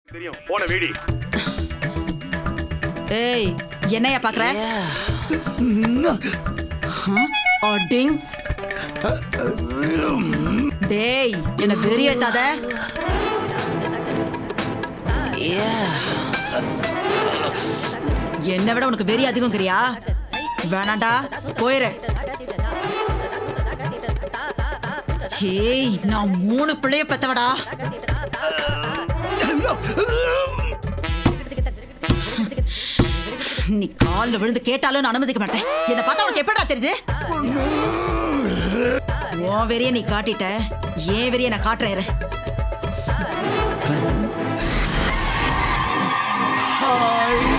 தெரியும் போன வீடி ஏய் என்னைய பாக்குற அடிங் டேய் என்ன வெறி வைத்தாத என்னை விட உனக்கு வெறி அதிகம்ங்கிறியா வேணாண்டா போயிரு ஏய் நான் மூணு பிள்ளைய பெத்தவடா நீ கால்ல விழுந்து கேட்டாலும் நான் அனுமதிக்க மாட்டேன் என்ன பார்த்தா உனக்கு எப்படா தெரியுது உன் வெறிய நீ காட்டிட்ட ஏன் வெறிய நான் காட்டுறேன் இரு. ஐ